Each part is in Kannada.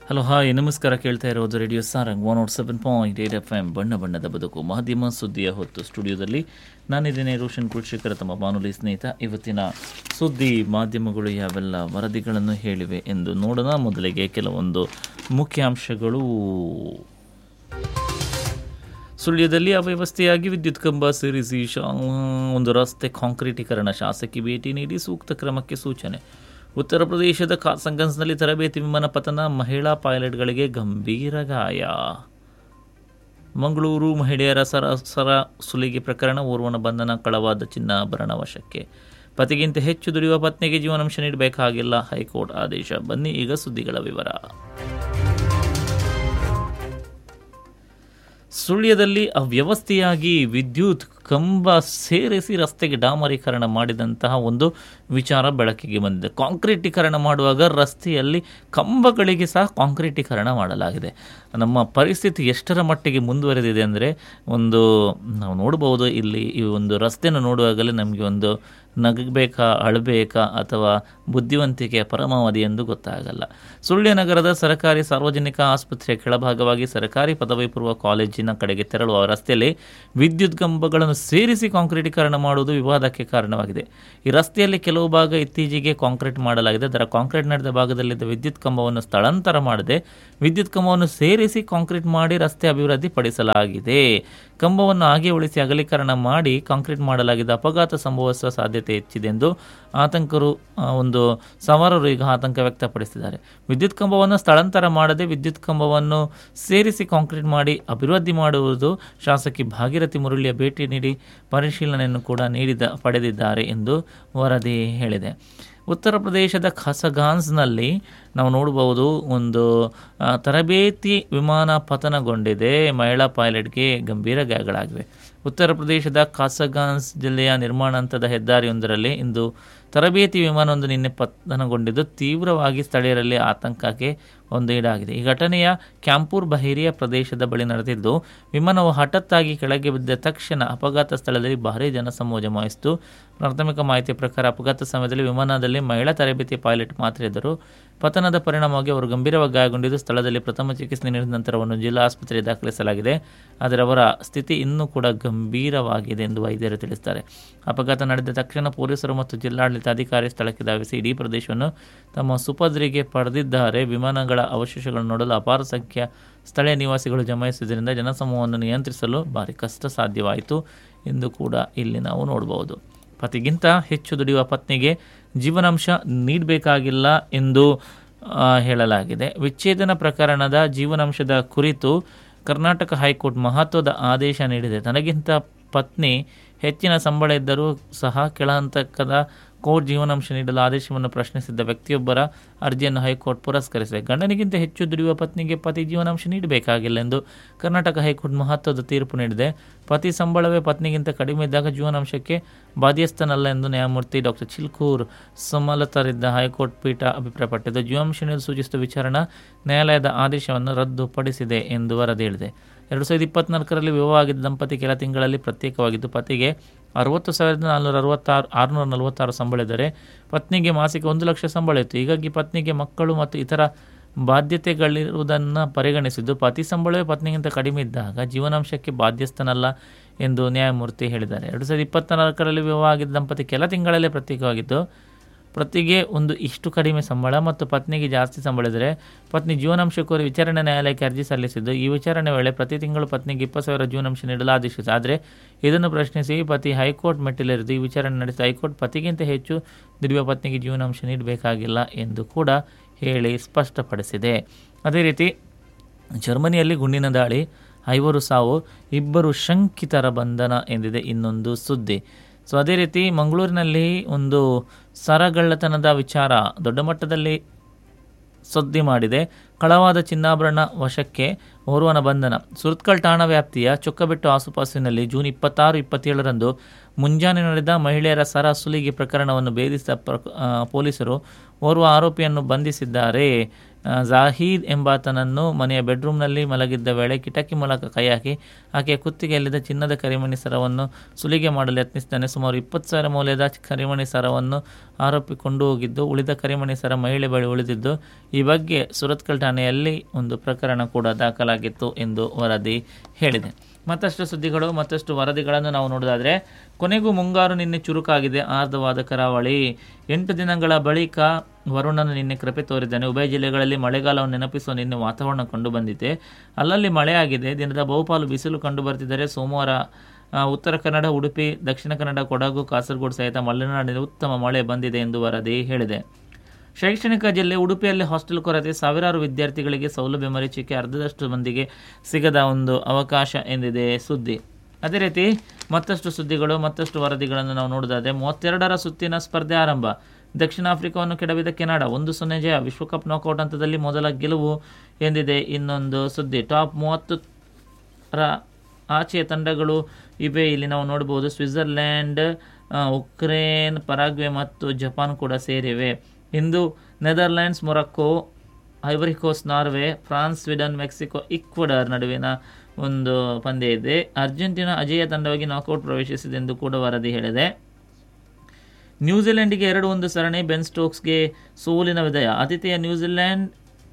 ಹಲೋ ಹಾಯ್ ನಮಸ್ಕಾರ ಕೇಳ್ತಾ ಇರೋದು radio Sarang one naught seven point eight F M ಬಣ್ಣ ಬಣ್ಣದ ಬದುಕು ಮಾಧ್ಯಮ ಸುದ್ದಿಯ ಹೊತ್ತು ಸ್ಟುಡಿಯೋದಲ್ಲಿ ನಾನಿದ್ದೇನೆ ರೋಷನ್ ಕುಲ್ಶೇಖರ ತಮ್ಮ ಬಾನುಲಿ ಸ್ನೇಹಿತ ಇವತ್ತಿನ ಸುದ್ದಿ ಮಾಧ್ಯಮಗಳು ಯಾವೆಲ್ಲ ವರದಿಗಳನ್ನು ಹೇಳಿವೆ ಎಂದು ನೋಡೋಣ ಮೊದಲಿಗೆ ಕೆಲವೊಂದು ಮುಖ್ಯಾಂಶಗಳು ಸುಳ್ಯದಲ್ಲಿ ಅವ್ಯವಸ್ಥೆಯಾಗಿ ವಿದ್ಯುತ್ ಕಂಬ ಸೇರಿಸಿ ಶಾ ಒಂದು ರಸ್ತೆ ಕಾಂಕ್ರೀಟೀಕರಣ ಶಾಸಕಿ ಭೇಟಿ ನೀಡಿ ಸೂಕ್ತ ಕ್ರಮಕ್ಕೆ ಸೂಚನೆ ಉತ್ತರ ಪ್ರದೇಶದ ಕಾಸಂಗನ್ಸ್ನಲ್ಲಿ ತರಬೇತಿ ವಿಮಾನ ಪತನ ಮಹಿಳಾ ಪೈಲಟ್ಗಳಿಗೆ ಗಂಭೀರ ಗಾಯ ಮಂಗಳೂರು ಮಹಿಳೆಯರ ಸರ ಸರ ಸುಲಿಗೆ ಪ್ರಕರಣ ಓರ್ವನ ಬಂಧನ ಕಳವಾದ ಚಿನ್ನಾಭರಣ ವಶಕ್ಕೆ ಪತಿಗಿಂತ ಹೆಚ್ಚು ದುಡಿಯುವ ಪತ್ನಿಗೆ ಜೀವನಾಂಶ ನೀಡಬೇಕಾಗಿಲ್ಲ ಹೈಕೋರ್ಟ್ ಆದೇಶ ಬನ್ನಿ ಈಗ ಸುದ್ದಿಗಳ ವಿವರ ಸುಳ್ಯದಲ್ಲಿ ಅವ್ಯವಸ್ಥೆಯಾಗಿ ವಿದ್ಯುತ್ ಕಂಬ ಸೇರಿಸಿ ರಸ್ತೆಗೆ ಡಾಮರೀಕರಣ ಮಾಡಿದಂತಹ ಒಂದು ವಿಚಾರ ಬೆಳಕಿಗೆ ಬಂದಿದೆ ಕಾಂಕ್ರೀಟೀಕರಣ ಮಾಡುವಾಗ ರಸ್ತೆಯಲ್ಲಿ ಕಂಬಗಳಿಗೆ ಸಹ ಕಾಂಕ್ರೀಟೀಕರಣ ಮಾಡಲಾಗಿದೆ ನಮ್ಮ ಪರಿಸ್ಥಿತಿ ಎಷ್ಟರ ಮಟ್ಟಿಗೆ ಮುಂದುವರೆದಿದೆ ಅಂದರೆ ಒಂದು ನಾವು ನೋಡ್ಬೋದು ಇಲ್ಲಿ ಈ ಒಂದು ರಸ್ತೆಯನ್ನು ನೋಡುವಾಗಲೇ ನಮಗೆ ಒಂದು ನಗಬೇಕಾ ಅಳಬೇಕಾ ಅಥವಾ ಬುದ್ಧಿವಂತಿಕೆಯ ಪರಮಾವಧಿ ಎಂದು ಗೊತ್ತಾಗಲ್ಲ ಸುಳ್ಯ ನಗರದ ಸರ್ಕಾರಿ ಸಾರ್ವಜನಿಕ ಆಸ್ಪತ್ರೆಯ ಕೆಳಭಾಗವಾಗಿ ಸರ್ಕಾರಿ ಪದವಿ ಪೂರ್ವ ಕಾಲೇಜಿನ ಕಡೆಗೆ ತೆರಳುವ ರಸ್ತೆಯಲ್ಲಿ ವಿದ್ಯುತ್ ಕಂಬಗಳನ್ನು ಸೇರಿಸಿ ಕಾಂಕ್ರೀಟೀಕರಣ ಮಾಡುವುದು ವಿವಾದಕ್ಕೆ ಕಾರಣವಾಗಿದೆ ಈ ರಸ್ತೆಯಲ್ಲಿ ಕೆಲವು ಭಾಗ ಇತ್ತೀಚೆಗೆ ಕಾಂಕ್ರೀಟ್ ಮಾಡಲಾಗಿದೆ ಅದರ ಕಾಂಕ್ರೀಟ್ ನಡೆದ ಭಾಗದಲ್ಲಿದ್ದ ವಿದ್ಯುತ್ ಕಂಬವನ್ನು ಸ್ಥಳಾಂತರ ಮಾಡದೆ ವಿದ್ಯುತ್ ಕಂಬವನ್ನು ಸೇರಿಸಿ ಕಾಂಕ್ರೀಟ್ ಮಾಡಿ ರಸ್ತೆ ಅಭಿವೃದ್ಧಿ ಪಡಿಸಲಾಗಿದೆ ಕಂಬವನ್ನು ಹಾಗೆ ಉಳಿಸಿ ಅಗಲೀಕರಣ ಮಾಡಿ ಕಾಂಕ್ರೀಟ್ ಮಾಡಲಾಗಿದ್ದ ಅಪಘಾತ ಸಂಭವಿಸುವ ಸಾಧ್ಯತೆ ಹೆಚ್ಚಿದೆ ಎಂದು ಆತಂಕರು ಆ, ಒಂದು ಸವಾರರು ಈಗ ಆತಂಕ ವ್ಯಕ್ತಪಡಿಸಿದ್ದಾರೆ ವಿದ್ಯುತ್ ಕಂಬವನ್ನು ಸ್ಥಳಾಂತರ ಮಾಡದೆ ವಿದ್ಯುತ್ ಕಂಬವನ್ನು ಸೇರಿಸಿ ಕಾಂಕ್ರೀಟ್ ಮಾಡಿ ಅಭಿವೃದ್ಧಿ ಮಾಡುವುದು ಶಾಸಕಿ ಭಾಗೀರಥಿ ಮುರಳಿಯ ಭೇಟಿ ನೀಡಿ ಪರಿಶೀಲನೆಯನ್ನು ಕೂಡ ನೀಡಿದ ಪಡೆದಿದ್ದಾರೆ ಎಂದು ವರದಿ ಹೇಳಿದೆ ಉತ್ತರ ಪ್ರದೇಶದ ಖಸಗಾನ್ಸ್ನಲ್ಲಿ ನಾವು ನೋಡಬಹುದು ಒಂದು ಆ, ತರಬೇತಿ ವಿಮಾನ ಪತನಗೊಂಡಿದೆ ಮಹಿಳಾ ಪೈಲಟ್ಗೆ ಗಂಭೀರ ಗಾಯಗಳಾಗಿವೆ ಉತ್ತರ ಪ್ರದೇಶದ ಖಾಸಗಾನ್ಸ್ ಜಿಲ್ಲೆಯ ನಿರ್ಮಾಣ ಹಂತದ ಹೆದ್ದಾರಿಯೊಂದರಲ್ಲಿ ಇಂದು ತರಬೇತಿ ವಿಮಾನವೊಂದು ನಿನ್ನೆ ಪತನಗೊಂಡಿದ್ದು ತೀವ್ರವಾಗಿ ಸ್ಥಳೀಯರಲ್ಲಿ ಆತಂಕಕ್ಕೆ ಒಂದು ಈಡಾಗಿದೆ ಈ ಘಟನೆಯ ಕ್ಯಾಂಪೂರ್ ಬಹೇರಿಯ ಪ್ರದೇಶದ ಬಳಿ ನಡೆದಿದ್ದು ವಿಮಾನವು ಹಠಾತ್ತಾಗಿ ಕೆಳಗೆ ಬಿದ್ದ ತಕ್ಷಣ ಅಪಘಾತ ಸ್ಥಳದಲ್ಲಿ ಭಾರೀ ಜನಸಮೂಹ ಜಮಾಯಿಸಿತು ಪ್ರಾಥಮಿಕ ಮಾಹಿತಿಯ ಪ್ರಕಾರ ಅಪಘಾತ ಸಮಯದಲ್ಲಿ ವಿಮಾನದಲ್ಲಿ ಮಹಿಳಾ ತರಬೇತಿ ಪೈಲಟ್ ಮಾತ್ರ ಇದ್ದರು ಪತನದ ಪರಿಣಾಮವಾಗಿ ಅವರು ಗಂಭೀರವಾಗಿ ಗಾಯಗೊಂಡಿದ್ದು ಸ್ಥಳದಲ್ಲಿ ಪ್ರಥಮ ಚಿಕಿತ್ಸೆ ನೀಡಿದ ನಂತರವನ್ನು ಜಿಲ್ಲಾ ಆಸ್ಪತ್ರೆಗೆ ದಾಖಲಿಸಲಾಗಿದೆ ಆದರೆ ಅವರ ಸ್ಥಿತಿ ಇನ್ನೂ ಕೂಡ ಗಂಭೀರವಾಗಿದೆ ಎಂದು ವೈದ್ಯರು ತಿಳಿಸಿದ್ದಾರೆ ಅಪಘಾತ ನಡೆದ ತಕ್ಷಣ ಪೊಲೀಸರು ಮತ್ತು ಜಿಲ್ಲಾಡಳಿತ ಅಧಿಕಾರಿ ಸ್ಥಳಕ್ಕೆ ಧಾವಿಸಿ ಇಡೀ ಪ್ರದೇಶವನ್ನು ತಮ್ಮ ಸುಪದ್ರಿಗೆ ಪಡೆದಿದ್ದಾರೆ ವಿಮಾನಗಳ ಅವಶೇಷಗಳನ್ನು ನೋಡಲು ಅಪಾರ ಸಂಖ್ಯೆಯ ಸ್ಥಳೀಯ ನಿವಾಸಿಗಳು ಜಮಾಯಿಸಿದ್ದರಿಂದ ಜನಸಮೂಹವನ್ನು ನಿಯಂತ್ರಿಸಲು ಭಾರಿ ಕಷ್ಟ ಸಾಧ್ಯವಾಯಿತು ಎಂದು ಕೂಡ ಇಲ್ಲಿ ನಾವು ನೋಡಬಹುದು ಪತಿಗಿಂತ ಹೆಚ್ಚು ದುಡಿಯುವ ಪತ್ನಿಗೆ ಜೀವನಾಂಶ ನೀಡಬೇಕಾಗಿಲ್ಲ ಎಂದು ಆ, ಹೇಳಲಾಗಿದೆ ವಿಚ್ಛೇದನ ಪ್ರಕರಣದ ಜೀವನಾಂಶದ ಕುರಿತು ಕರ್ನಾಟಕ ಹೈಕೋರ್ಟ್ ಮಹತ್ವದ ಆದೇಶ ನೀಡಿದೆ ತನಗಿಂತ ಪತ್ನಿ ಹೆಚ್ಚಿನ ಸಂಬಳ ಇದ್ದರೂ ಸಹ ಕೆಳಹಂತಕದ ಕೋರ್ಟ್ ಜೀವನಾಂಶ ನೀಡಲು ಆದೇಶವನ್ನು ಪ್ರಶ್ನಿಸಿದ್ದ ವ್ಯಕ್ತಿಯೊಬ್ಬರ ಅರ್ಜಿಯನ್ನು ಹೈಕೋರ್ಟ್ ಪುರಸ್ಕರಿಸಿದೆ ಗಂಡನಿಗಿಂತ ಹೆಚ್ಚು ದುಡಿಯುವ ಪತ್ನಿಗೆ ಪತಿ ಜೀವನಾಂಶ ನೀಡಬೇಕಾಗಿಲ್ಲ ಎಂದು ಕರ್ನಾಟಕ ಹೈಕೋರ್ಟ್ ಮಹತ್ವದ ತೀರ್ಪು ನೀಡಿದೆ ಪತಿ ಸಂಬಳವೇ ಪತ್ನಿಗಿಂತ ಕಡಿಮೆ ಇದ್ದಾಗ ಜೀವನಾಂಶಕ್ಕೆ ಬಾಧ್ಯಸ್ಥನಲ್ಲ ಎಂದು ನ್ಯಾಯಮೂರ್ತಿ ಡಾಕ್ಟರ್ ಚಿಲ್ಕೂರ್ ಸುಮಲತರಿದ್ದ ಹೈಕೋರ್ಟ್ ಪೀಠ ಅಭಿಪ್ರಾಯಪಟ್ಟಿದ್ದು ಜೀವನಾಂಶ ನೀಡಲು ಸೂಚಿಸಿದ ವಿಚಾರಣಾ ನ್ಯಾಯಾಲಯದ ಆದೇಶವನ್ನು ರದ್ದುಪಡಿಸಿದೆ ಎಂದು ವರದಿ ಹೇಳಿದೆ ಎರಡು ಸಾವಿರದ ಇಪ್ಪತ್ನಾಲ್ಕರಲ್ಲಿ ವಿವಾಹವಾಗಿದ್ದ ದಂಪತಿ ಕೆಲ ತಿಂಗಳಲ್ಲಿ ಪ್ರತ್ಯೇಕವಾಗಿದ್ದು ಪತಿಗೆ ಅರವತ್ತು ಸಾವಿರದ ನಾಲ್ನೂರ ಅರವತ್ತಾರು ಆರುನೂರ ನಲವತ್ತಾರು ಸಂಬಳ ಇದ್ದರೆ ಪತ್ನಿಗೆ ಮಾಸಿಕ ಒಂದು ಲಕ್ಷ ಸಂಬಳ ಇತ್ತು ಹೀಗಾಗಿ ಪತ್ನಿಗೆ ಮಕ್ಕಳು ಮತ್ತು ಇತರ ಬಾಧ್ಯತೆಗಳಿರುವುದನ್ನು ಪರಿಗಣಿಸಿದ್ದು ಪತಿ ಸಂಬಳವೇ ಪತ್ನಿಗಿಂತ ಕಡಿಮೆ ಇದ್ದಾಗ ಜೀವನಾಂಶಕ್ಕೆ ಬಾಧ್ಯಸ್ಥನಲ್ಲ ಎಂದು ನ್ಯಾಯಮೂರ್ತಿ ಹೇಳಿದ್ದಾರೆ ಎರಡು ಸಾವಿರದ ಇಪ್ಪತ್ನಾಲ್ಕರಲ್ಲಿ ವಿವಾಹ ಆಗಿದ್ದ ದಂಪತಿ ಕೆಲ ತಿಂಗಳಲ್ಲೇ ಪ್ರತ್ಯೇಕವಾಗಿದ್ದು ಪತಿಗೆ ಒಂದು ಇಷ್ಟು ಕಡಿಮೆ ಸಂಬಳ ಮತ್ತು ಪತ್ನಿಗೆ ಜಾಸ್ತಿ ಸಂಬಳ ಇದ್ದರೆ ಪತ್ನಿ ಜೀವನಾಂಶ ಕೋರಿ ವಿಚಾರಣೆ ನ್ಯಾಯಾಲಯಕ್ಕೆ ಅರ್ಜಿ ಸಲ್ಲಿಸಿದ್ದು ಈ ವಿಚಾರಣೆ ವೇಳೆ ಪ್ರತಿ ತಿಂಗಳು ಪತ್ನಿಗೆ ಇಪ್ಪತ್ತು ಸಾವಿರ ಜೀವನಾಂಶ ನೀಡಲು ಆದೇಶಿಸಿತು ಆದರೆ ಇದನ್ನು ಪ್ರಶ್ನಿಸಿ ಪತಿ ಹೈಕೋರ್ಟ್ ಮೆಟ್ಟಿಲೇರಿದ್ದು ಈ ವಿಚಾರಣೆ ನಡೆಸಿ ಹೈಕೋರ್ಟ್ ಪತಿಗಿಂತ ಹೆಚ್ಚು ದುಡಿಯುವ ಪತ್ನಿಗೆ ಜೀವನಾಂಶ ನೀಡಬೇಕಾಗಿಲ್ಲ ಎಂದು ಕೂಡ ಹೇಳಿ ಸ್ಪಷ್ಟಪಡಿಸಿದೆ ಅದೇ ರೀತಿ ಜರ್ಮನಿಯಲ್ಲಿ ಗುಂಡಿನ ದಾಳಿ ಐವರು ಸಾವು ಇಬ್ಬರು ಶಂಕಿತರ ಬಂಧನ ಎಂದಿದೆ ಇನ್ನೊಂದು ಸುದ್ದಿ ಸೊ ಅದೇ ರೀತಿ ಮಂಗಳೂರಿನಲ್ಲಿ ಒಂದು ಸರಗಳ್ಳತನದ ವಿಚಾರ ದೊಡ್ಡ ಮಟ್ಟದಲ್ಲಿ ಸುದ್ದಿ ಮಾಡಿದೆ ಕಳವಾದ ಚಿನ್ನಾಭರಣ ವಶಕ್ಕೆ ಓರ್ವನ ಬಂಧನ ಸುರತ್ಕಲ್ ಠಾಣಾ ವ್ಯಾಪ್ತಿಯ ಚೊಕ್ಕಬೆಟ್ಟು ಆಸುಪಾಸಿನಲ್ಲಿ ಜೂನ್ ಇಪ್ಪತ್ತಾರು ಇಪ್ಪತ್ತೇಳರಂದು ಮುಂಜಾನೆ ನಡೆದ ಮಹಿಳೆಯರ ಸರ ಸುಲಿಗೆ ಪ್ರಕರಣವನ್ನು ಭೇದಿಸಿದ ಪ್ರ ಆ, ಪೊಲೀಸರು ಓರ್ವ ಆರೋಪಿಯನ್ನು ಬಂಧಿಸಿದ್ದಾರೆ ಆ, ಜಾಹೀದ್ ಎಂಬಾತನನ್ನು ಮನೆಯ ಬೆಡ್ರೂಮ್ನಲ್ಲಿ ಮಲಗಿದ್ದ ವೇಳೆ ಕಿಟಕಿ ಮೂಲಕ ಕೈ ಹಾಕಿ ಆಕೆಯ ಕುತ್ತಿಗೆಯಲ್ಲಿದ್ದ ಚಿನ್ನದ ಕರಿಮಣಿ ಸರವನ್ನು ಸುಲಿಗೆ ಮಾಡಲು ಯತ್ನಿಸಿದ್ದಾನೆ ಸುಮಾರು ಇಪ್ಪತ್ತು ಸಾವಿರ ಮೌಲ್ಯದ ಕರಿಮಣಿ ಸರವನ್ನು ಆರೋಪಿ ಕೊಂಡು ಹೋಗಿದ್ದು ಉಳಿದ ಕರಿಮಣಿ ಸರ ಮಹಿಳೆ ಬಳಿ ಉಳಿದಿದ್ದು ಈ ಬಗ್ಗೆ ಸುರತ್ಕಲ್ ಠಾಣೆಯಲ್ಲಿ ಒಂದು ಪ್ರಕರಣ ಕೂಡ ದಾಖಲಾಗಿತ್ತು ಎಂದು ವರದಿ ಹೇಳಿದೆ ಮತ್ತಷ್ಟು ಸುದ್ದಿಗಳು ಮತ್ತಷ್ಟು ವರದಿಗಳನ್ನು ನಾವು ನೋಡೋದಾದರೆ ಕೊನೆಗೂ ಮುಂಗಾರು ನಿನ್ನೆ ಚುರುಕಾಗಿದೆ ಆರ್ಧವಾದ ಕರಾವಳಿ ಎಂಟು ದಿನಗಳ ಬಳಿಕ ವರುಣನು ನಿನ್ನೆ ಕೃಪೆ ತೋರಿದ್ದಾನೆ ಉಭಯ ಜಿಲ್ಲೆಗಳಲ್ಲಿ ಮಳೆಗಾಲವನ್ನು ನೆನಪಿಸುವ ನಿನ್ನೆ ವಾತಾವರಣ ಕಂಡು ಬಂದಿದೆ ಅಲ್ಲಲ್ಲಿ ಮಳೆಯಾಗಿದೆ ದಿನದ ಬಹುಪಾಲು ಬಿಸಿಲು ಕಂಡು ಬರ್ತಿದ್ದರೆ ಸೋಮವಾರ ಆ, ಉತ್ತರ ಕನ್ನಡ ಉಡುಪಿ ದಕ್ಷಿಣ ಕನ್ನಡ ಕೊಡಗು ಕಾಸರಗೋಡು ಸಹಿತ ಮಲೆನಾಡಿನಲ್ಲಿ ಉತ್ತಮ ಮಳೆ ಬಂದಿದೆ ಎಂದು ವರದಿ ಹೇಳಿದೆ ಶೈಕ್ಷಣಿಕ ಜಿಲ್ಲೆ ಉಡುಪಿಯಲ್ಲಿ ಹಾಸ್ಟೆಲ್ ಕೊರತೆ ಸಾವಿರಾರು ವಿದ್ಯಾರ್ಥಿಗಳಿಗೆ ಸೌಲಭ್ಯ ಮರೀಚಿಕೆ ಅರ್ಧದಷ್ಟು ಮಂದಿಗೆ ಸಿಗದ ಒಂದು ಅವಕಾಶ ಎಂದಿದೆ ಸುದ್ದಿ ಅದೇ ರೀತಿ ಮತ್ತಷ್ಟು ಸುದ್ದಿಗಳು ಮತ್ತಷ್ಟು ವರದಿಗಳನ್ನು ನಾವು ನೋಡೋದಾದರೆ ಮೂವತ್ತೆರಡರ ಸುತ್ತಿನ ಸ್ಪರ್ಧೆ ಆರಂಭ ದಕ್ಷಿಣ ಆಫ್ರಿಕಾವನ್ನು ಕೆಡವಿದ ಕೆನಡಾ ಒಂದು ಸೊನ್ನೆ ಜಯ ವಿಶ್ವಕಪ್ ನಾಕೌಟ್ ಹಂತದಲ್ಲಿ ಮೊದಲ ಗೆಲುವು ಎಂದಿದೆ ಇನ್ನೊಂದು ಸುದ್ದಿ ಟಾಪ್ ಮೂವತ್ತು ರ ಆಚೆಯ ತಂಡಗಳು ಇವೆ ಇಲ್ಲಿ ನಾವು ನೋಡಬಹುದು ಸ್ವಿಟ್ಜರ್ಲ್ಯಾಂಡ್ ಆ, ಉಕ್ರೇನ್ ಪರಾಗ್ವೆ ಮತ್ತು ಜಪಾನ್ ಕೂಡ ಸೇರಿವೆ ಇಂದು Netherlands Morocco Ivory Coast Norway France Sweden Mexico Ecuador ನಡುವಿನ ಒಂದು ಪಂದ್ಯ ಇದೆ ಅರ್ಜೆಂಟೀನಾ ಅಜೇಯ ತಂಡವಾಗಿ ನಾಕೌಟ್ ಪ್ರವೇಶಿಸಿದೆ ಎಂದು ಕೂಡ ವರದಿ ಹೇಳಿದೆ ನ್ಯೂಜಿಲೆಂಡ್ಗೆ ಎರಡು ಒಂದು ಸರಣಿ ಬೆನ್ ಸ್ಟೋಕ್ಸ್ಗೆ ಸೋಲಿನ ವಿದಯ ಆತಿಥೇಯ ನ್ಯೂಜಿಲೆಂಡ್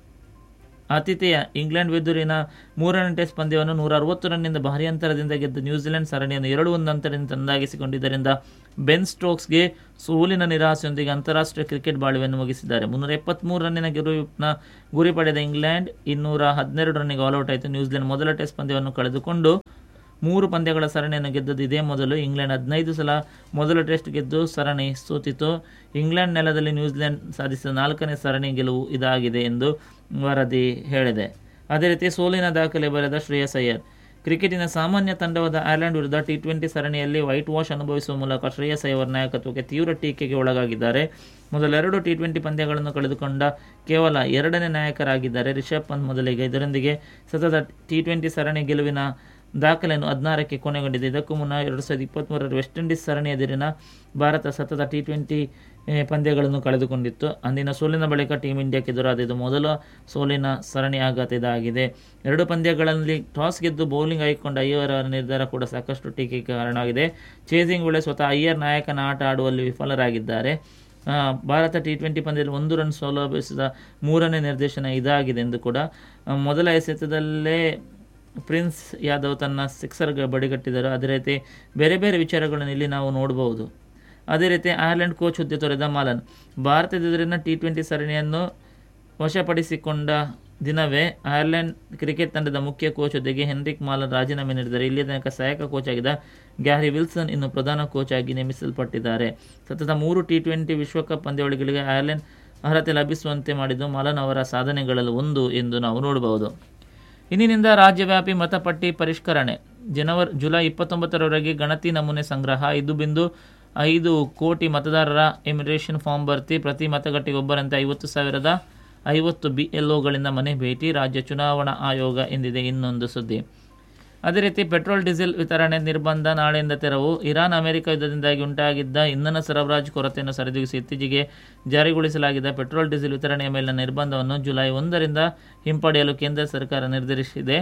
ಆತಿಥೇಯ ಇಂಗ್ಲೆಂಡ್ ವಿರುದ್ಧರಿನ ಮೂರನೇ ಟೆಸ್ಟ್ ಪಂದ್ಯವನ್ನು ನೂರ ಅರವತ್ತು ರನ್ನಿಂದ ಭಾರಿ ಅಂತರದಿಂದ ಗೆದ್ದ ನ್ಯೂಜಿಲೆಂಡ್ ಸರಣಿಯನ್ನು ಎರಡು ಒಂದು ಅಂತರದಿಂದ ತಂದಾಗಿಸಿಕೊಂಡಿದ್ದರಿಂದ ಬೆನ್ ಸ್ಟೋಕ್ಸ್ಗೆ ಸೋಲಿನ ನಿರಾಸೆಯೊಂದಿಗೆ ಅಂತಾರಾಷ್ಟ್ರೀಯ ಕ್ರಿಕೆಟ್ ಬಾಳುವೆಯನ್ನು ಮುಗಿಸಿದ್ದಾರೆ ಮುನ್ನೂರ ಎಪ್ಪತ್ತ್ಮೂರು ರನ್ನಿನ ಗೆಲುವಿನ ಗುರಿ ಪಡೆದ ಇಂಗ್ಲೆಂಡ್ ಇನ್ನೂರ ಹದಿನೆರಡು ರನ್ನಿಗೆ ಆಲ್ಔಟ್ ಆಯಿತು ನ್ಯೂಜಿಲೆಂಡ್ ಮೊದಲ ಟೆಸ್ಟ್ ಪಂದ್ಯವನ್ನು ಕಳೆದುಕೊಂಡು ಮೂರು ಪಂದ್ಯಗಳ ಸರಣಿಯನ್ನು ಗೆದ್ದದ್ದು ಇದೇ ಮೊದಲು ಇಂಗ್ಲೆಂಡ್ ಹದಿನೈದು ಸಲ ಮೊದಲ ಟೆಸ್ಟ್ ಗೆದ್ದು ಸರಣಿ ಸೋತಿತು ಇಂಗ್ಲೆಂಡ್ ನೆಲದಲ್ಲಿ ನ್ಯೂಜಿಲೆಂಡ್ ಸಾಧಿಸಿದ ನಾಲ್ಕನೇ ಸರಣಿ ಗೆಲುವು ಇದಾಗಿದೆ ಎಂದು ವರದಿ ಹೇಳಿದೆ ಅದೇ ರೀತಿ ಸೋಲಿನ ದಾಖಲೆ ಬರೆದ ಶ್ರೇಯಸ್ ಅಯ್ಯರ್ ಕ್ರಿಕೆಟಿನ ಸಾಮಾನ್ಯ ತಂಡವಾದ ಐರ್ಲೆಂಡ್ ವಿರುದ್ಧ ಟಿ ಟ್ವೆಂಟಿ ಸರಣಿಯಲ್ಲಿ ವೈಟ್ ವಾಶ್ ಅನುಭವಿಸುವ ಮೂಲಕ ಶ್ರೇಯಸ್ ಅಯ್ಯರ್ ನಾಯಕತ್ವಕ್ಕೆ ತೀವ್ರ ಟೀಕೆಗೆ ಒಳಗಾಗಿದ್ದಾರೆ ಮೊದಲೆರಡು ಟಿ ಟ್ವೆಂಟಿ ಪಂದ್ಯಗಳನ್ನು ಕಳೆದುಕೊಂಡ ಕೇವಲ ಎರಡನೇ ನಾಯಕರಾಗಿದ್ದಾರೆ ರಿಷಬ್ ಪಂತ್ ಮೊದಲಿಗೆ ಇದರೊಂದಿಗೆ ಸತತ ಟಿ ಟ್ವೆಂಟಿ ಸರಣಿ ಗೆಲುವಿನ ದಾಖಲೆಯನ್ನು ಹದಿನಾರಕ್ಕೆ ಕೊನೆಗೊಂಡಿದೆ ಇದಕ್ಕೂ ಮುನ್ನ ಎರಡು ಸಾವಿರದ ಇಪ್ಪತ್ತ್ಮೂರರ ವೆಸ್ಟ್ ಇಂಡೀಸ್ ಸರಣಿ ಎದುರಿನ ಭಾರತ ಸತತ ಟಿ ಟ್ವೆಂಟಿ ಪಂದ್ಯಗಳನ್ನು ಕಳೆದುಕೊಂಡಿತ್ತು ಅಂದಿನ ಸೋಲಿನ ಬಳಿಕ ಟೀಂ ಇಂಡಿಯಾಕ್ಕೆ ಎದುರಾದ ಇದು ಮೊದಲ ಸೋಲಿನ ಸರಣಿ ಆಘಾತ ಇದಾಗಿದೆ ಎರಡು ಪಂದ್ಯಗಳಲ್ಲಿ ಟಾಸ್ ಗೆದ್ದು ಬೌಲಿಂಗ್ ಆಯ್ಕೊಂಡ ಅಯ್ಯರ್ ಅವರ ನಿರ್ಧಾರ ಕೂಡ ಸಾಕಷ್ಟು ಟೀಕೆಗೆ ಕಾರಣವಾಗಿದೆ ಚೇಸಿಂಗ್ ವೇಳೆ ಸ್ವತಃ ಅಯ್ಯರ್ ನಾಯಕನ ಆಟ ಆಡುವಲ್ಲಿ ವಿಫಲರಾಗಿದ್ದಾರೆ ಆ, ಭಾರತ ಟಿ ಟ್ವೆಂಟಿ ಪಂದ್ಯದಲ್ಲಿ ಒಂದು ರನ್ ಸೌಲಭ್ಯಿಸಿದ ಮೂರನೇ ನಿರ್ದೇಶನ ಇದಾಗಿದೆ ಎಂದು ಕೂಡ ಆ, ಮೊದಲ ಎಸೆತದಲ್ಲೇ ಪ್ರಿನ್ಸ್ ಯಾದವ್ ತನ್ನ ಸಿಕ್ಸರ್ ಬಡಿಗಟ್ಟಿದರು ಅದೇ ರೀತಿ ಬೇರೆ ಬೇರೆ ವಿಚಾರಗಳನ್ನು ಇಲ್ಲಿ ನಾವು ನೋಡಬಹುದು ಅದೇ ರೀತಿ ಐರ್ಲೆಂಡ್ ಕೋಚ್ ಹುದ್ದೆ ತೊರೆದ ಮಾಲನ್ ಭಾರತದ ಎದುರಿನ ಟಿ ಟ್ವೆಂಟಿ ಸರಣಿಯನ್ನು ವಶಪಡಿಸಿಕೊಂಡ ದಿನವೇ ಐರ್ಲೆಂಡ್ ಕ್ರಿಕೆಟ್ ತಂಡದ ಮುಖ್ಯ ಕೋಚ್ ಹುದ್ದೆಗೆ ಹೆನ್ರಿಕ್ ಮಾಲನ್ ರಾಜೀನಾಮೆ ನೀಡಿದ್ದಾರೆ ಇಲ್ಲಿ ತನಕ ಸಹಾಯಕ ಕೋಚ್ ಆಗಿದ್ದ ಗ್ಯಾರಿ ವಿಲ್ಸನ್ ಇನ್ನು ಪ್ರಧಾನ ಕೋಚ್ ಆಗಿ ನೇಮಿಸಲ್ಪಟ್ಟಿದ್ದಾರೆ ಸತತ ಮೂರು ಟಿ ಟ್ವೆಂಟಿ ವಿಶ್ವಕಪ್ ಪಂದ್ಯಾವಳಿಗಳಿಗೆ ಐರ್ಲೆಂಡ್ ಅರ್ಹತೆ ಲಭಿಸುವಂತೆ ಮಾಡಿದ್ದು ಮಾಲನ್ ಅವರ ಸಾಧನೆಗಳಲ್ಲಿ ಒಂದು ಎಂದು ನಾವು ನೋಡಬಹುದು ಇಂದಿನಿಂದ ರಾಜ್ಯವ್ಯಾಪಿ ಮತಪಟ್ಟಿ ಪರಿಷ್ಕರಣೆ ಜನವರಿ ಜುಲೈ ಇಪ್ಪತ್ತೊಂಬತ್ತರವರೆಗೆ ಗಣತಿ ನಮೂನೆ ಸಂಗ್ರಹ ಐದು ಬಿಂದು ಐದು ಕೋಟಿ ಮತದಾರರ ಇಮಿಗ್ರೇಷನ್ ಫಾರ್ಮ್ ಭರ್ತಿ ಪ್ರತಿ ಮತಗಟ್ಟೆಗೆ ಒಬ್ಬರಂತೆ ಐವತ್ತು ಸಾವಿರದ ಐವತ್ತು ಬಿ ಎಲ್ ಒಗಳಿಂದ ಮನೆ ಭೇಟಿ ರಾಜ್ಯ ಚುನಾವಣಾ ಆಯೋಗ ಎಂದಿದೆ ಇನ್ನೊಂದು ಸುದ್ದಿ ಅದೇ ರೀತಿ ಪೆಟ್ರೋಲ್ ಡೀಸೆಲ್ ವಿತರಣೆ ನಿರ್ಬಂಧ ನಾಳೆಯಿಂದ ತೆರವು ಇರಾನ್ ಅಮೆರಿಕ ಯುದ್ಧದಿಂದಾಗಿ ಉಂಟಾಗಿದ್ದ ಇಂಧನ ಸರಬರಾಜು ಕೊರತೆಯನ್ನು ಸರಿದೂಗಿಸಿ ಇತ್ತೀಚೆಗೆ ಜಾರಿಗೊಳಿಸಲಾಗಿದ್ದ ಪೆಟ್ರೋಲ್ ಡೀಸೆಲ್ ವಿತರಣೆಯ ಮೇಲಿನ ನಿರ್ಬಂಧವನ್ನು ಜುಲೈ ಒಂದರಿಂದ ಹಿಂಪಡೆಯಲು ಕೇಂದ್ರ ಸರ್ಕಾರ ನಿರ್ಧರಿಸಿದೆ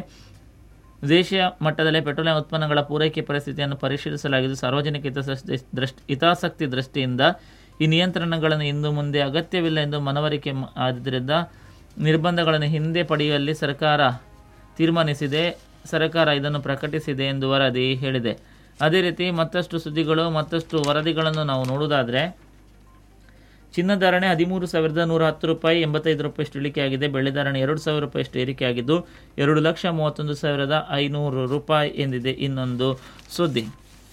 ದೇಶೀಯ ಮಟ್ಟದಲ್ಲಿ ಪೆಟ್ರೋಲಿಯಂ ಉತ್ಪನ್ನಗಳ ಪೂರೈಕೆ ಪರಿಸ್ಥಿತಿಯನ್ನು ಪರಿಶೀಲಿಸಲಾಗಿದ್ದು ಸಾರ್ವಜನಿಕ ಹಿತಾಸಕ್ತಿ ದೃಷ್ಟಿ ಹಿತಾಸಕ್ತಿ ದೃಷ್ಟಿಯಿಂದ ಈ ನಿಯಂತ್ರಣಗಳನ್ನು ಇನ್ನು ಮುಂದೆ ಅಗತ್ಯವಿಲ್ಲ ಎಂದು ಮನವರಿಕೆ ಮ- ಆದ್ದರಿಂದ ನಿರ್ಬಂಧಗಳನ್ನು ಹಿಂದೆ ಪಡೆಯುವಲ್ಲಿ ಸರ್ಕಾರ ತೀರ್ಮಾನಿಸಿದೆ ಸರ್ಕಾರ ಇದನ್ನು ಪ್ರಕಟಿಸಿದೆ ಎಂದು ವರದಿ ಹೇಳಿದೆ ಅದೇ ರೀತಿ ಮತ್ತಷ್ಟು ಸುದ್ದಿಗಳು ಮತ್ತಷ್ಟು ವರದಿಗಳನ್ನು ನಾವು ನೋಡುವುದಾದರೆ ಚಿನ್ನಧಾರಣೆ ಹದಿಮೂರು ಸಾವಿರದ ನೂರ ಹತ್ತು ರೂಪಾಯಿ ಎಂಬತ್ತೈದು ರೂಪಾಯಿಷ್ಟು ಇಳಿಕೆಯಾಗಿದೆ ಬೆಳ್ಳಿ ಧಾರಣೆ ಎರಡು ಸಾವಿರ ರೂಪಾಯಿಷ್ಟು ಏರಿಕೆಯಾಗಿದ್ದು ಎರಡು ಲಕ್ಷ ಮೂವತ್ತೊಂದು ಸಾವಿರದ ಐನೂರು ರೂಪಾಯಿ ಎಂದಿದೆ ಇನ್ನೊಂದು ಸುದ್ದಿ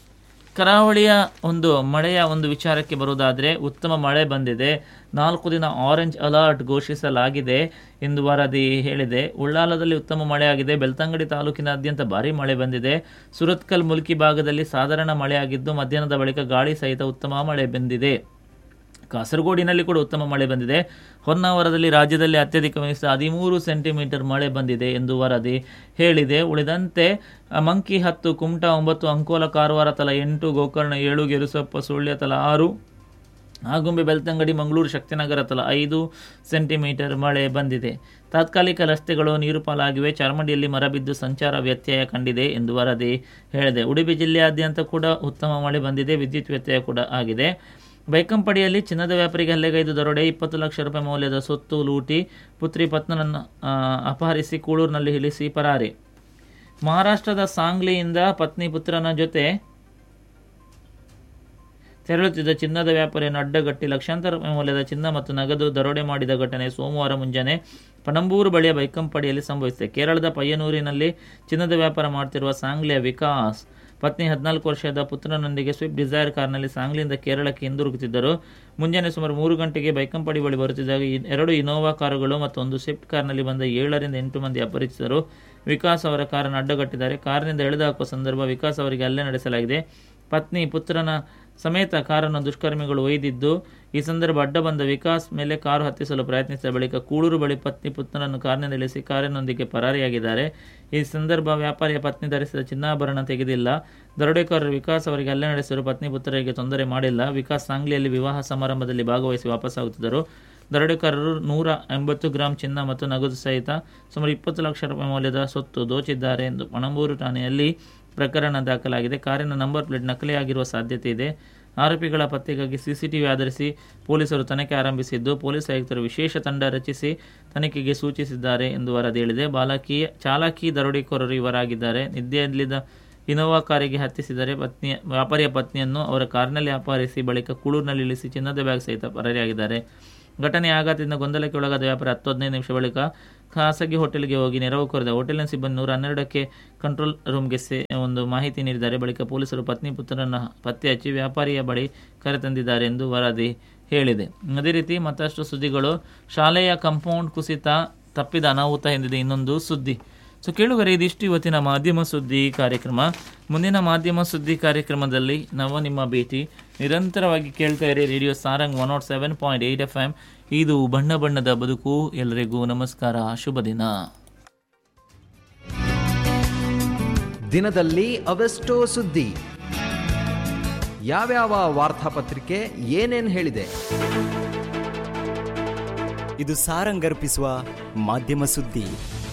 ಕರಾವಳಿಯ ಒಂದು ಮಳೆಯ ಒಂದು ವಿಚಾರಕ್ಕೆ ಬರುವುದಾದರೆ ಉತ್ತಮ ಮಳೆ ಬಂದಿದೆ ನಾಲ್ಕು ದಿನ ಆರೆಂಜ್ ಅಲರ್ಟ್ ಘೋಷಿಸಲಾಗಿದೆ ಎಂದು ವರದಿ ಹೇಳಿದೆ ಉಳ್ಳಾಲದಲ್ಲಿ ಉತ್ತಮ ಮಳೆಯಾಗಿದೆ ಬೆಳ್ತಂಗಡಿ ತಾಲೂಕಿನಾದ್ಯಂತ ಭಾರೀ ಮಳೆ ಬಂದಿದೆ ಸುರತ್ಕಲ್ ಮುಲ್ಕಿ ಭಾಗದಲ್ಲಿ ಸಾಧಾರಣ ಮಳೆಯಾಗಿದ್ದು ಮಧ್ಯಾಹ್ನದ ಬಳಿಕ ಗಾಳಿ ಸಹಿತ ಉತ್ತಮ ಮಳೆ ಬಂದಿದೆ ಕಾಸರಗೋಡಿನಲ್ಲಿ ಕೂಡ ಉತ್ತಮ ಮಳೆ ಬಂದಿದೆ ಹೊನ್ನಾವರದಲ್ಲಿ ರಾಜ್ಯದಲ್ಲಿ ಅತ್ಯಧಿಕ ಹದಿಮೂರು ಸೆಂಟಿಮೀಟರ್ ಮಳೆ ಬಂದಿದೆ ಎಂದು ವರದಿ ಹೇಳಿದೆ ಉಳಿದಂತೆ ಅ, ಮಂಕಿ ಹತ್ತು ಕುಮಟಾ ಒಂಬತ್ತು ಅಂಕೋಲ ಕಾರವಾರ ತಲಾ ಎಂಟು ಗೋಕರ್ಣ ಏಳು ಗೆರುಸಪ್ಪ ಸುಳ್ಯ ತಲಾ ಆರು ಆಗುಂಬೆ ಬೆಳ್ತಂಗಡಿ ಮಂಗಳೂರು ಶಕ್ತಿನಗರ ತಲಾ ಐದು ಸೆಂಟಿಮೀಟರ್ ಮಳೆ ಬಂದಿದೆ ತಾತ್ಕಾಲಿಕ ರಸ್ತೆಗಳು ನೀರು ಪಾಲಾಗಿವೆ ಚಾರ್ಮಡಿಯಲ್ಲಿ ಮರ ಬಿದ್ದು ಸಂಚಾರ ವ್ಯತ್ಯಯ ಕಂಡಿದೆ ಎಂದು ವರದಿ ಹೇಳಿದೆ ಉಡುಪಿ ಜಿಲ್ಲೆಯಾದ್ಯಂತ ಕೂಡ ಉತ್ತಮ ಮಳೆ ಬಂದಿದೆ ವಿದ್ಯುತ್ ವ್ಯತ್ಯಯ ಕೂಡ ಆಗಿದೆ ಬೈಕಂಪಡಿಯಲ್ಲಿ ಚಿನ್ನದ ವ್ಯಾಪಾರಿಗೆ ಹಲ್ಲೆಗೈದು ದರೋಡೆ ಇಪ್ಪತ್ತು ಲಕ್ಷ ರೂಪಾಯಿ ಮೌಲ್ಯದ ಸೊತ್ತು ಲೂಟಿ ಪುತ್ರಿ ಪತ್ನನನ್ನು ಆ, ಅಪಹರಿಸಿ ಕೂಳೂರಿನಲ್ಲಿ ಇಳಿಸಿ ಪರಾರಿ ಮಹಾರಾಷ್ಟ್ರದ ಸಾಂಗ್ಲಿಯಿಂದ ಪತ್ನಿ ಪುತ್ರನ ಜೊತೆ ತೆರಳುತ್ತಿದ್ದ ಚಿನ್ನದ ವ್ಯಾಪಾರಿಯನ್ನು ಅಡ್ಡಗಟ್ಟಿ ಲಕ್ಷಾಂತರ ರೂಪಾಯಿ ಮೌಲ್ಯದ ಚಿನ್ನ ಮತ್ತು ನಗದು ದರೋಡೆ ಮಾಡಿದ ಘಟನೆ ಸೋಮವಾರ ಮುಂಜಾನೆ ಪಣಂಬೂರು ಬಳಿಯ ಬೈಕಂಪಡಿಯಲ್ಲಿ ಸಂಭವಿಸಿದೆ ಕೇರಳದ ಪಯ್ಯನೂರಿನಲ್ಲಿ ಚಿನ್ನದ ವ್ಯಾಪಾರ ಮಾಡುತ್ತಿರುವ ಸಾಂಗ್ಲಿಯ ವಿಕಾಸ್ ಪತ್ನಿ ಹದಿನಾಲ್ಕು ವರ್ಷದ ಪುತ್ರನೊಂದಿಗೆ ಸ್ವಿಫ್ಟ್ ಡಿಸೈರ್ ಕಾರ್ನಲ್ಲಿ ಸಾಂಗ್ಲಿಯಿಂದ ಕೇರಳಕ್ಕೆ ಹಿಂದಿರುಗುತ್ತಿದ್ದರು ಮುಂಜಾನೆ ಸುಮಾರು ಮೂರು ಗಂಟೆಗೆ ಬೈಕಂಪಡಿ ಬಳಿ ಬರುತ್ತಿದ್ದಾಗ ಈ ಎರಡು ಇನೋವಾ ಕಾರುಗಳು ಮತ್ತು ಒಂದು ಸ್ವಿಫ್ಟ್ ಕಾರ್ನಲ್ಲಿ ಬಂದ ಏಳರಿಂದ ಎಂಟು ಮಂದಿ ಅಪರಿಚಿತರು ವಿಕಾಸ್ ಅವರ ಕಾರನ್ನು ಅಡ್ಡಗಟ್ಟಿದ್ದಾರೆ ಕಾರಿನಿಂದ ಎಳೆದು ಹಾಕುವ ಸಂದರ್ಭ ವಿಕಾಸ್ ಅವರಿಗೆ ಹಲ್ಲೆ ನಡೆಸಲಾಗಿದೆ ಪತ್ನಿ ಪುತ್ರನ ಸಮೇತ ಕಾರನ್ನು ದುಷ್ಕರ್ಮಿಗಳು ಒಯ್ದಿದ್ದು ಈ ಸಂದರ್ಭ ಅಡ್ಡ ಬಂದ ವಿಕಾಸ್ ಮೇಲೆ ಕಾರು ಹತ್ತಿಸಲು ಪ್ರಯತ್ನಿಸಿದ ಬಳಿಕ ಕೂಳೂರು ಬಳಿ ಪತ್ನಿ ಪುತ್ರನನ್ನು ಕಾರಿನಿಂದ ಇಳಿಸಿ ಕಾರಿನೊಂದಿಗೆ ಪರಾರಿಯಾಗಿದ್ದಾರೆ ಈ ಸಂದರ್ಭ ವ್ಯಾಪಾರಿಯ ಪತ್ನಿ ಧರಿಸಿದ ಚಿನ್ನಾಭರಣ ತೆಗೆದಿಲ್ಲ ದರೋಡೆಕೋರರು ವಿಕಾಸ್ ಅವರಿಗೆ ಹಲ್ಲೆ ನಡೆಸಿದರು ಪತ್ನಿ ಪುತ್ರರಿಗೆ ತೊಂದರೆ ಮಾಡಿಲ್ಲ ವಿಕಾಸ್ ಸಾಂಗ್ಲಿಯಲ್ಲಿ ವಿವಾಹ ಸಮಾರಂಭದಲ್ಲಿ ಭಾಗವಹಿಸಿ ವಾಪಸ್ಸಾಗುತ್ತಿದ್ದರು ದರೋಡೆಕೋರರು ನೂರ ಎಂಬತ್ತು ಗ್ರಾಂ ಚಿನ್ನ ಮತ್ತು ನಗದು ಸಹಿತ ಸುಮಾರು ಇಪ್ಪತ್ತು ಲಕ್ಷ ರೂಪಾಯಿ ಮೌಲ್ಯದ ಸೊತ್ತು ದೋಚಿದ್ದಾರೆ ಎಂದು ಪಣಂಬೂರು ಠಾಣೆಯಲ್ಲಿ ಪ್ರಕರಣ ದಾಖಲಾಗಿದೆ ಕಾರಿನ ನಂಬರ್ ಪ್ಲೇಟ್ ನಕಲಿಯಾಗಿರುವ ಸಾಧ್ಯತೆ ಇದೆ ಆರೋಪಿಗಳ ಪತ್ತೆಗಾಗಿ ಸಿಸಿಟಿವಿ ಆಧರಿಸಿ ಪೊಲೀಸರು ತನಿಖೆ ಆರಂಭಿಸಿದ್ದು ಪೊಲೀಸ್ ಆಯುಕ್ತರು ವಿಶೇಷ ತಂಡ ರಚಿಸಿ ತನಿಖೆಗೆ ಸೂಚಿಸಿದ್ದಾರೆ ಎಂದು ವರದಿ ಹೇಳಿದೆ ಬಾಲಕಿ ಚಾಲಕಿ ದರೋಡೆಕೋರರು ಇವರಾಗಿದ್ದಾರೆ ನಿದ್ದೆಯಲ್ಲಿದ್ದ ಇನೋವಾ ಕಾರಿಗೆ ಹತ್ತಿಸಿದರೆ ಪತ್ನಿಯ ವ್ಯಾಪಾರಿಯ ಪತ್ನಿಯನ್ನು ಅವರ ಕಾರಿನಲ್ಲಿ ಅಪಹರಿಸಿ ಬಳಿಕ ಕುಳೂರಿನಲ್ಲಿ ಇಳಿಸಿ ಚಿನ್ನದ ಬ್ಯಾಗ್ ಸಹಿತ ಪರಾರಿಯಾಗಿದ್ದಾರೆ ಘಟನೆ ಆಘಾತದಿಂದ ಗೊಂದಲಕ್ಕೆ ಒಳಗಾದ ವ್ಯಾಪಾರಿ ಹತ್ತು ಹದಿನೈದು ನಿಮಿಷ ಬಳಿಕ ಖಾಸಗಿ ಹೋಟೆಲ್ಗೆ ಹೋಗಿ ನೆರವು ಕೋರಿದ ಹೋಟೆಲಿನ ಸಿಬ್ಬಂದಿ ನೂರ ಹನ್ನೆರಡಕ್ಕೆ ಕಂಟ್ರೋಲ್ ರೂಮ್ಗೆ ಸೇ ಒಂದು ಮಾಹಿತಿ ನೀಡಿದ್ದಾರೆ ಬಳಿಕ ಪೊಲೀಸರು ಪತ್ನಿ ಪುತ್ರರನ್ನು ಪತ್ತೆ ಹಚ್ಚಿ ವ್ಯಾಪಾರಿಯ ಬಳಿ ಕರೆತಂದಿದ್ದಾರೆ ಎಂದು ವರದಿ ಹೇಳಿದೆ ಅದೇ ರೀತಿ ಮತ್ತಷ್ಟು ಸುದ್ದಿಗಳು ಶಾಲೆಯ ಕಂಪೌಂಡ್ ಕುಸಿತ ತಪ್ಪಿದ ಅನಾಹುತ ಎಂದಿದೆ ಇನ್ನೊಂದು ಸುದ್ದಿ ಸೊ ಕೇಳುಗರೆ ಇದಿಷ್ಟು ಇವತ್ತಿನ ಮಾಧ್ಯಮ ಸುದ್ದಿ ಕಾರ್ಯಕ್ರಮ ಮುಂದಿನ ಮಾಧ್ಯಮ ಸುದ್ದಿ ಕಾರ್ಯಕ್ರಮದಲ್ಲಿ ನಾವು ನಿಮ್ಮ ಭೇಟಿ ನಿರಂತರವಾಗಿ ಕೇಳ್ತಾ ಇರಿ radio Sarang one naught seven point eight F M ಇದು ಬಣ್ಣ ಬಣ್ಣದ ಬದುಕು ಎಲ್ಲರಿಗೂ ನಮಸ್ಕಾರ ಶುಭ ದಿನ ದಿನದಲ್ಲಿ ಅವೆಷ್ಟೋ ಸುದ್ದಿ ಯಾವ್ಯಾವ ವಾರ್ತಾಪತ್ರಿಕೆ ಏನೇನ್ ಹೇಳಿದೆ ಇದು ಸಾರಂಗರ್ಪಿಸುವ ಮಾಧ್ಯಮ ಸುದ್ದಿ